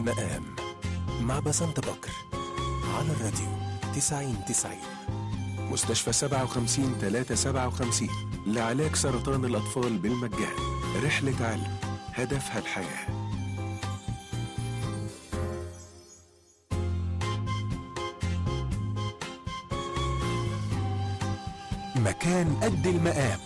المقام مع بسنت بكر على الراديو 90 90 مستشفى 57 357 لعلاج سرطان الأطفال بالمجان رحلة علم هدفها الحياه مكان قد المقام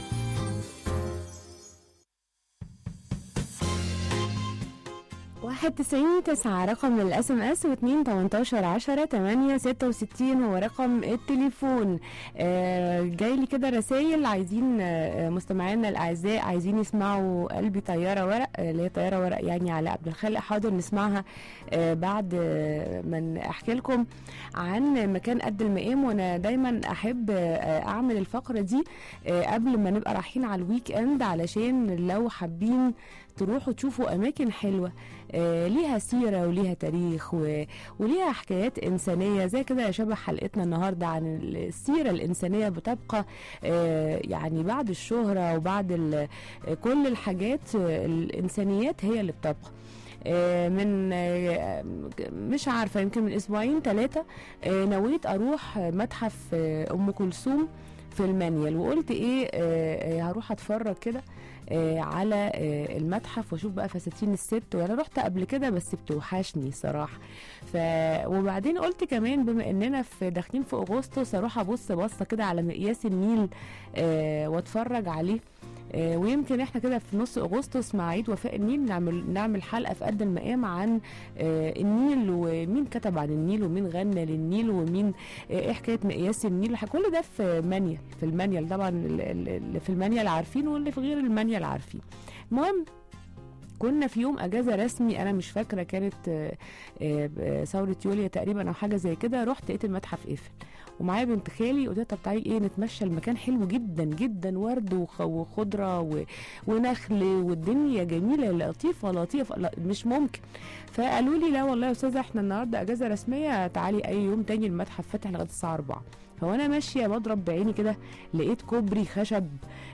واحد تسعين تسعة رقم الاس ام اس واتنين تمنتاشر عشرة تمانية ستة وستين هو رقم التليفون آه جاي لي كده رسايل عايزين آه مستمعينا الاعزاء عايزين يسمعوا قلبي طيارة ورق آه، اللي هي طيارة ورق يعني على عبد الخالق حاضر نسمعها آه بعد آه من احكي لكم عن مكان قد المقام وانا دايما احب آه اعمل الفقرة دي آه قبل ما نبقى رايحين على الويك اند علشان لو حابين تروحوا تشوفوا اماكن حلوه آه ليها سيره وليها تاريخ و... وليها حكايات انسانيه زي كده شبه حلقتنا النهارده عن السيره الانسانيه بتبقى آه يعني بعد الشهره وبعد ال... كل الحاجات آه، الانسانيات هي اللي بتبقى آه، من آه، مش عارفه يمكن من اسبوعين ثلاثه نويت اروح متحف آه، ام كلثوم في المانيال وقلت ايه آه، آه، هروح اتفرج كده آه، على آه، المتحف واشوف بقى فساتين الست وانا رحت قبل كده بس بتوحشني صراحه ف وبعدين قلت كمان بما اننا في داخلين في اغسطس اروح ابص بصه كده على مقياس النيل آه، واتفرج عليه آه، ويمكن احنا كده في نص اغسطس مع عيد وفاء النيل نعمل نعمل حلقه في قد المقام عن آه، النيل ومين كتب عن النيل ومين غنى للنيل ومين آه، ايه حكايه مقياس النيل كل ده في مانيال في المانيال طبعا ال- ال- اللي في المانيال عارفين واللي في غير المانيال عارفين المهم كنا في يوم اجازه رسمي انا مش فاكره كانت آه، آه، آه، ثوره يوليو تقريبا او حاجه زي كده رحت لقيت المتحف قفل ومعايا بنت خالي قلت لها طب تعالي ايه نتمشى المكان حلو جدا جدا ورد وخ- وخضره و... ونخل والدنيا جميله لطيفه لطيفه لا مش ممكن فقالوا لي لا والله يا استاذه احنا النهارده اجازه رسميه تعالي اي يوم تاني المتحف فاتح لغايه الساعه 4 فوانا ماشيه بضرب بعيني كده لقيت كوبري خشب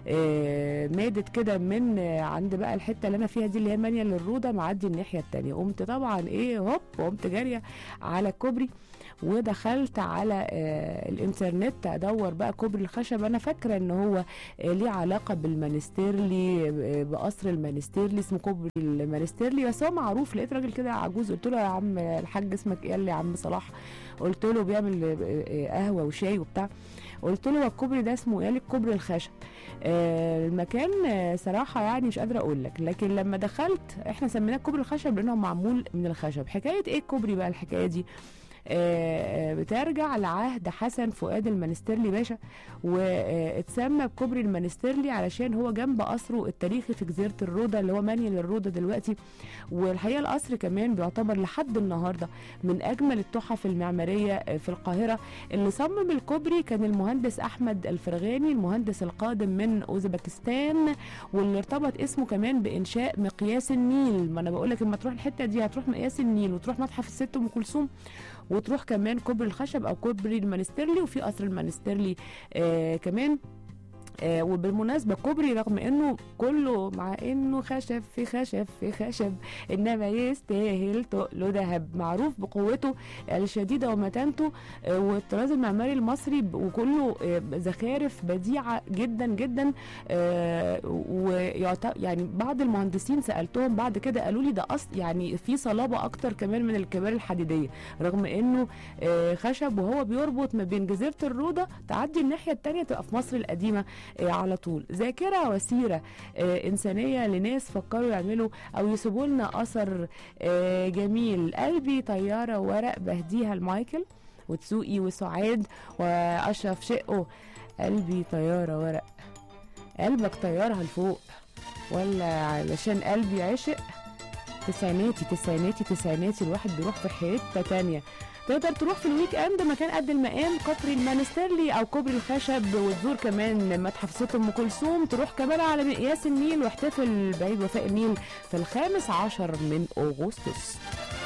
آه، مادت كده من آه، عند بقى الحته اللي انا فيها دي اللي هي مانيه للروضه معدي الناحيه التانية قمت طبعا ايه هوب قمت جاريه على الكوبري ودخلت على آه الانترنت ادور بقى كوبري الخشب انا فاكره ان هو آه ليه علاقه بالمانستيرلي آه بقصر المانستيرلي اسمه كوبري المانستيرلي بس هو معروف لقيت راجل كده عجوز قلت له يا عم الحاج اسمك ايه قال لي يا عم صلاح قلت له بيعمل آه، آه، قهوه وشاي وبتاع قلت له هو الكوبري ده اسمه ايه قال لي الكوبري الخشب آه المكان آه صراحه يعني مش قادره اقول لك لكن لما دخلت احنا سميناه كوبري الخشب لانه معمول من الخشب حكايه ايه الكوبري بقى الحكايه دي آه، آه، بترجع لعهد حسن فؤاد المنسترلي باشا واتسمى بكوبري المنسترلي علشان هو جنب قصره التاريخي في جزيره الروضه اللي هو مانيال الروضه دلوقتي والحقيقه القصر كمان بيعتبر لحد النهارده من اجمل التحف المعماريه آه، في القاهره اللي صمم الكوبري كان المهندس احمد الفرغاني المهندس القادم من اوزبكستان واللي ارتبط اسمه كمان بانشاء مقياس النيل ما انا بقول لك لما تروح الحته دي هتروح مقياس النيل وتروح متحف الست ام كلثوم وتروح كمان كوبري الخشب او كوبري المانسترلي وفي قصر المانسترلي آه كمان آه وبالمناسبة كوبري رغم انه كله مع انه خشب في خشب في خشب انما يستاهل تقله ذهب معروف بقوته الشديدة ومتانته آه والطراز المعماري المصري ب- وكله آه زخارف بديعة جدا جدا آه ويعت- يعني بعض المهندسين سألتهم بعد كده قالوا لي ده أصل يعني في صلابة أكتر كمان من الكبار الحديدية رغم انه آه خشب وهو بيربط ما بين جزيرة الروضة تعدي الناحية التانية تبقى في مصر القديمة آه، على طول ذاكرة وسيرة آه، إنسانية لناس فكروا يعملوا أو يسيبوا لنا أثر آه، جميل قلبي طيارة ورق بهديها لمايكل وتسوقي وسعاد وأشرف شقه قلبي طيارة ورق قلبك طيارها لفوق ولا علشان قلبي عشق تسعيناتي تسعيناتي تسعيناتي الواحد بيروح في حتة تانية تقدر تروح في الويك اند مكان قد المقام قطري المانسترلي او كوبري الخشب وتزور كمان متحف ست ام كلثوم تروح كمان على مقياس النيل واحتفل بعيد وفاء النيل في الخامس عشر من اغسطس